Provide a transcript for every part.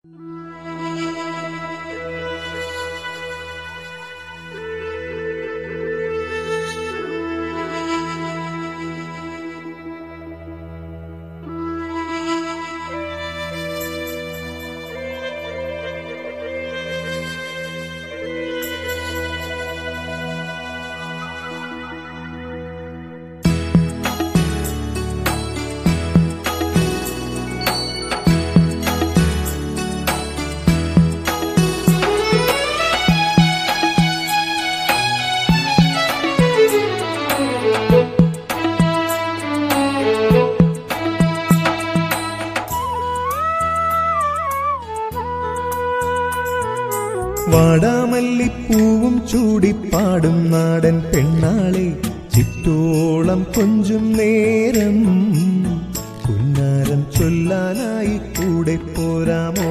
വാടാമല്ലിപ്പൂവും ചൂടിപ്പാടും നാടൻ പെണ്ണാളെ ചിറ്റോളം കൊഞ്ചും നേരം കുഞ്ഞാരം ചൊല്ലാനായി കൂടെ പോരാമോ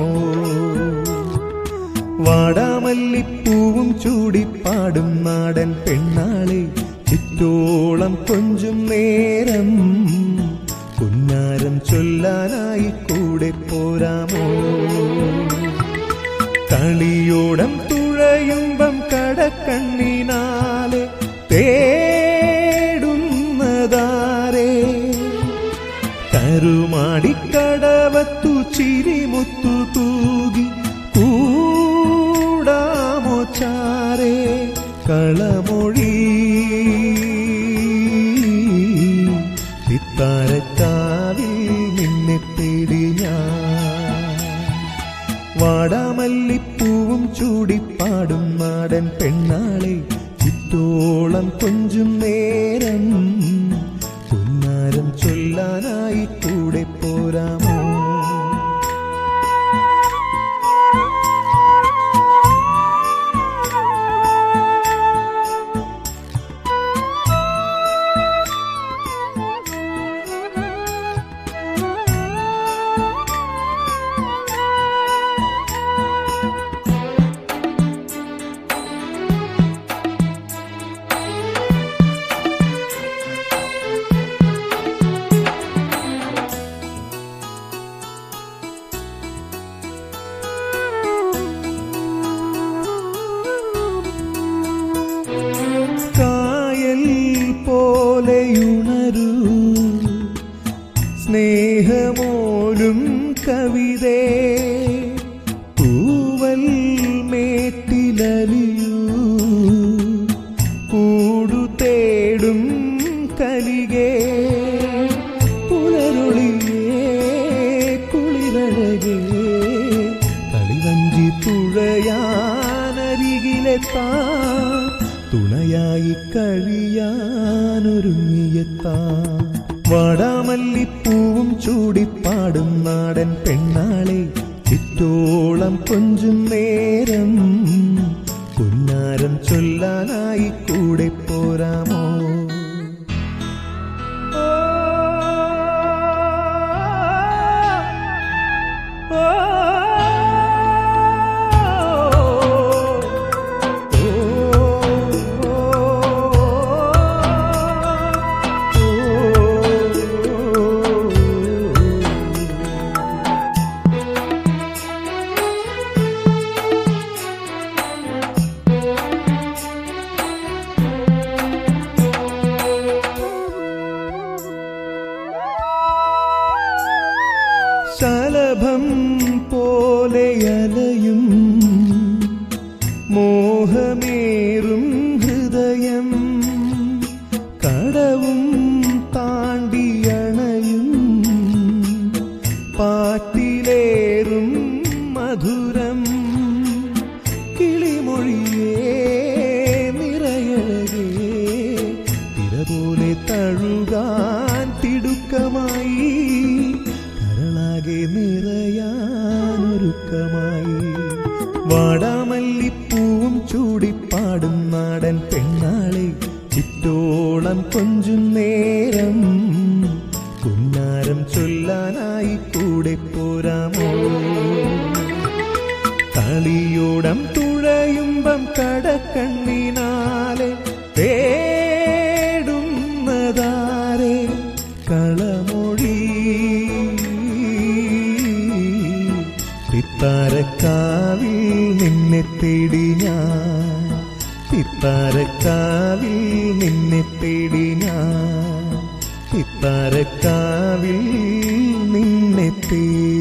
വാടാമല്ലിപ്പൂവും ചൂടിപ്പാടും നാടൻ പെണ്ണാളെ ചിറ്റോളം കൊഞ്ചും നേരം കുഞ്ഞാരം ചൊല്ലാനായി കൂടെ പോരാമോ കളിയോടം തുഴയുമ്പം കടക്കണ്ണിനാലെ തേടുന്നതാരേ കരുമാടിക്കടവത്തു ചിരിമുത്തു തൂകി കൂടാമോ ചാരേ കളമൊഴി ചിത്താരക്കാവിൽ നിന്നെ തേടി ഞാൻ വാടാമല്ലിപ്പൂവും ചൂടിപ്പാടും നാടൻ പെണ്ണാളെ ചുറ്റോളം കൊഞ്ചും നേരം പുന്നാരം ചൊല്ലാനായി കൂടെ പോരാമോ കായൽ പോലെയുണരൂ സ്നേഹമോലും കവിതേ തൂവൽ മേറ്റിലലിയൂ കൂടു തേടും കലികേ പുലരൊളിയേ കുളിരഴകേ കളിവഞ്ചി തുഴയാനരികിലെത്താ തുണയായി കഴിയാനൊരുങ്ങിയെത്താ വാടാമല്ലിപ്പൂവും ചൂടിപ്പാടും നാടൻ പെണ്ണാളെ ചുറ്റോളം കൊഞ്ചും നേരം പുന്നാരം ചൊല്ലാനായി കൂടെ പോരാമോ ശലഭം പോലെയലയും മോഹമേറും ഹൃദയം കടവും താണ്ടിയണയും പാട്ടിലേറും മധുരം കിളിമൊഴിയേ നിറയഴകേ തിര പോലെ തഴുകാൻ തിടുക്കമായി കരളാകെ നിറയാനൊരുക്കമായി വാടാമല്ലിപ്പൂവും ചൂടിപ്പാടും നാടൻ പെണ്ണാളെ ചിറ്റോളം കൊഞ്ചും നേരം കുന്നാരം ചൊല്ലാനായി കൂടെ പോരാമോ കളിയോടം തുഴയുമ്പം കടക്കണ്ണിനാലെ തേടുന്നതാരേ കളമൊഴി ചിത്താരക്കാവിൽ നിന്നെ തേടി ഞാൻ ചിത്താരക്കാവിൽ നിന്നെ തേടി ഞാൻ ചിത്താരക്കാവിൽ നിന്നെ തേടി